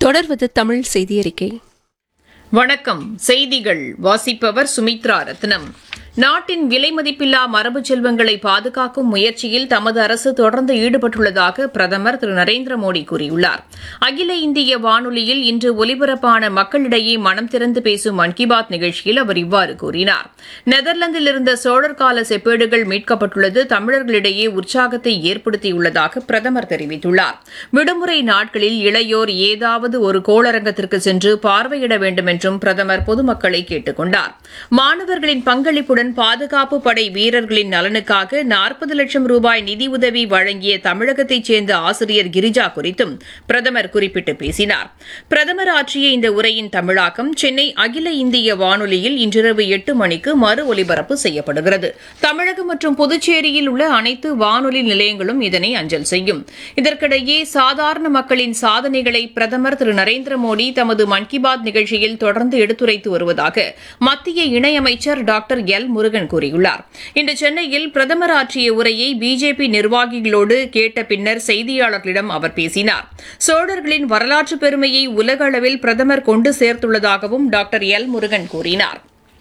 தொடர்வது தமிழ் செய்தி அறிக்கை வணக்கம் செய்திகள் வாசிப்பவர் சுமித்ரா ரத்னம் நாட்டின் விலைமதிப்பில்லா மரபு செல்வங்களை பாதுகாக்கும் முயற்சியில் தமது அரசு தொடர்ந்து ஈடுபட்டுள்ளதாக பிரதமர் திரு நரேந்திர மோடி கூறியுள்ளார் அகில இந்திய வானொலியில் இன்று ஒலிபரப்பான மக்களிடையே மனம் திறந்து பேசும் மன் கி பாத் நிகழ்ச்சியில் அவர் இவ்வாறு கூறினார் நெதர்லாந்தில் இருந்த சோழர் கால செப்பேடுகள் மீட்கப்பட்டுள்ளது தமிழர்களிடையே உற்சாகத்தை ஏற்படுத்தியுள்ளதாக பிரதமர் தெரிவித்துள்ளார் விடுமுறை நாட்களில் இளையோர் ஏதாவது ஒரு கோளரங்கத்திற்கு சென்று பார்வையிட வேண்டும் என்றும் பிரதமர் பொதுமக்களை கேட்டுக் கொண்டார் மாணவர்களின் பங்களிப்புடன் பாதுகாப்பு படை வீரர்களின் நலனுக்காக நாற்பது லட்சம் ரூபாய் நிதியுதவி வழங்கிய தமிழகத்தைச் சேர்ந்த ஆசிரியர் கிரிஜா குறித்தும் பிரதமர் குறிப்பிட்டு பேசினார் பிரதமர் ஆற்றிய இந்த உரையின் தமிழாக்கம் சென்னை அகில இந்திய வானொலியில் இன்றிரவு எட்டு மணிக்கு மறு ஒலிபரப்பு செய்யப்படுகிறது தமிழகம் மற்றும் புதுச்சேரியில் உள்ள அனைத்து வானொலி நிலையங்களும் இதனை அஞ்சல் செய்யும் இதற்கிடையே சாதாரண மக்களின் சாதனைகளை பிரதமர் திரு நரேந்திர மோடி தமது மன் கி பாத் நிகழ்ச்சியில் தொடர்ந்து எடுத்துரைத்து வருவதாக மத்திய இணையமைச்சர் டாக்டர் எல் முருகன் கூறியுள்ளார் இன்று சென்னையில் பிரதமர் ஆற்றிய உரையை பிஜேபி நிர்வாகிகளோடு கேட்ட பின்னர் செய்தியாளர்களிடம் அவர் பேசினார் சோழர்களின் வரலாற்று பெருமையை உலக அளவில் பிரதமர் கொண்டு சேர்த்துள்ளதாகவும் டாக்டர் எல் முருகன் கூறினார்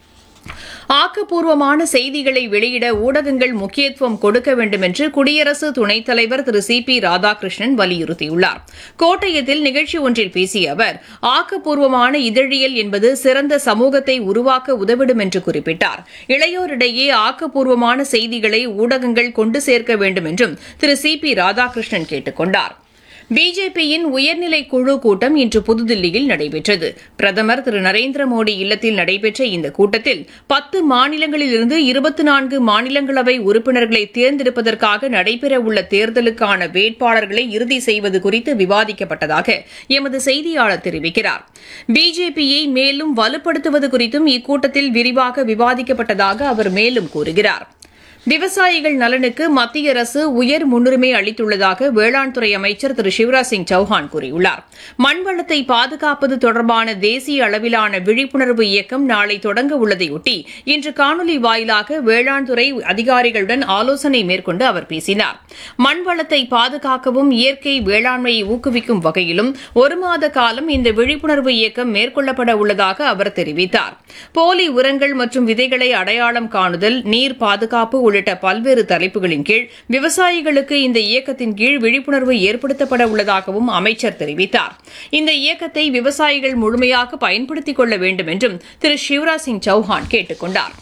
ஆக்கப்பூர்வமான செய்திகளை வெளியிட ஊடகங்கள் முக்கியத்துவம் கொடுக்க வேண்டும் என்று குடியரசு துணைத் தலைவர் திரு சி பி ராதாகிருஷ்ணன் வலியுறுத்தியுள்ளார் கோட்டயத்தில் நிகழ்ச்சி ஒன்றில் பேசிய அவர் ஆக்கப்பூர்வமான இதழியல் என்பது சிறந்த சமூகத்தை உருவாக்க உதவிடும் என்று குறிப்பிட்டார் இளையோரிடையே ஆக்கப்பூர்வமான செய்திகளை ஊடகங்கள் கொண்டு சேர்க்க வேண்டும் என்றும் திரு சி பி ராதாகிருஷ்ணன் கேட்டுக் கொண்டார் பிஜேபியின் உயர்நிலை குழு கூட்டம் இன்று புதுதில்லியில் நடைபெற்றது பிரதமர் திரு நரேந்திர மோடி இல்லத்தில் நடைபெற்ற இந்த கூட்டத்தில் பத்து மாநிலங்களிலிருந்து இருபத்தி நான்கு மாநிலங்களவை உறுப்பினர்களை தேர்ந்தெடுப்பதற்காக நடைபெறவுள்ள தேர்தலுக்கான வேட்பாளர்களை இறுதி செய்வது குறித்து விவாதிக்கப்பட்டதாக எமது செய்தியாளர் தெரிவிக்கிறார் பிஜேபியை மேலும் வலுப்படுத்துவது குறித்தும் இக்கூட்டத்தில் விரிவாக விவாதிக்கப்பட்டதாக அவர் மேலும் கூறுகிறார் விவசாயிகள் நலனுக்கு மத்திய அரசு உயர் முன்னுரிமை அளித்துள்ளதாக வேளாண் துறை அமைச்சர் திரு சிவராஜ் சிங் சௌஹான் கூறியுள்ளார் மண்வளத்தை பாதுகாப்பது தொடர்பான தேசிய அளவிலான விழிப்புணர்வு இயக்கம் நாளை தொடங்க உள்ளதையொட்டி இன்று காணொலி வாயிலாக வேளாண் துறை அதிகாரிகளுடன் ஆலோசனை மேற்கொண்டு அவர் பேசினார் மண்வளத்தை பாதுகாக்கவும் இயற்கை வேளாண்மையை ஊக்குவிக்கும் வகையிலும் ஒரு மாத காலம் இந்த விழிப்புணர்வு இயக்கம் மேற்கொள்ளப்பட உள்ளதாக அவர் தெரிவித்தார் போலி உரங்கள் மற்றும் விதைகளை அடையாளம் காணுதல் நீர் பாதுகாப்பு உள்ளிட்ட பல்வேறு தலைப்புகளின் கீழ் விவசாயிகளுக்கு இந்த இயக்கத்தின் கீழ் விழிப்புணர்வு ஏற்படுத்தப்பட உள்ளதாகவும் அமைச்சர் தெரிவித்தார் இந்த இயக்கத்தை விவசாயிகள் முழுமையாக பயன்படுத்திக் கொள்ள வேண்டும் என்றும் திரு சிவராஜ் சிங் சௌஹான் கேட்டுக் கொண்டார்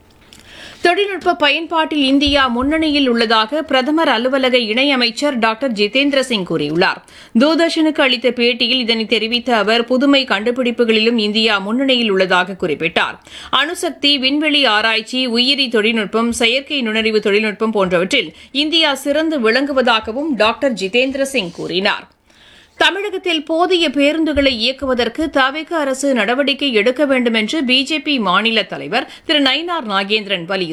தொழில்நுட்ப பயன்பாட்டில் இந்தியா முன்னணியில் உள்ளதாக பிரதமர் அலுவலக இணையமைச்சர் டாக்டர் ஜிதேந்திர சிங் கூறியுள்ளார் தூர்தர்ஷனுக்கு அளித்த பேட்டியில் இதனை தெரிவித்த அவர் புதுமை கண்டுபிடிப்புகளிலும் இந்தியா முன்னணியில் உள்ளதாக குறிப்பிட்டார் அணுசக்தி விண்வெளி ஆராய்ச்சி உயிரி தொழில்நுட்பம் செயற்கை நுண்ணறிவு தொழில்நுட்பம் போன்றவற்றில் இந்தியா சிறந்து விளங்குவதாகவும் டாக்டர் ஜிதேந்திர சிங் கூறினார் தமிழகத்தில் போதிய பேருந்துகளை இயக்குவதற்கு தவிக அரசு நடவடிக்கை எடுக்க வேண்டும் என்று பிஜேபி மாநில தலைவர் திரு நயினார் நாகேந்திரன் வலியுறுத்தியுள்ளார்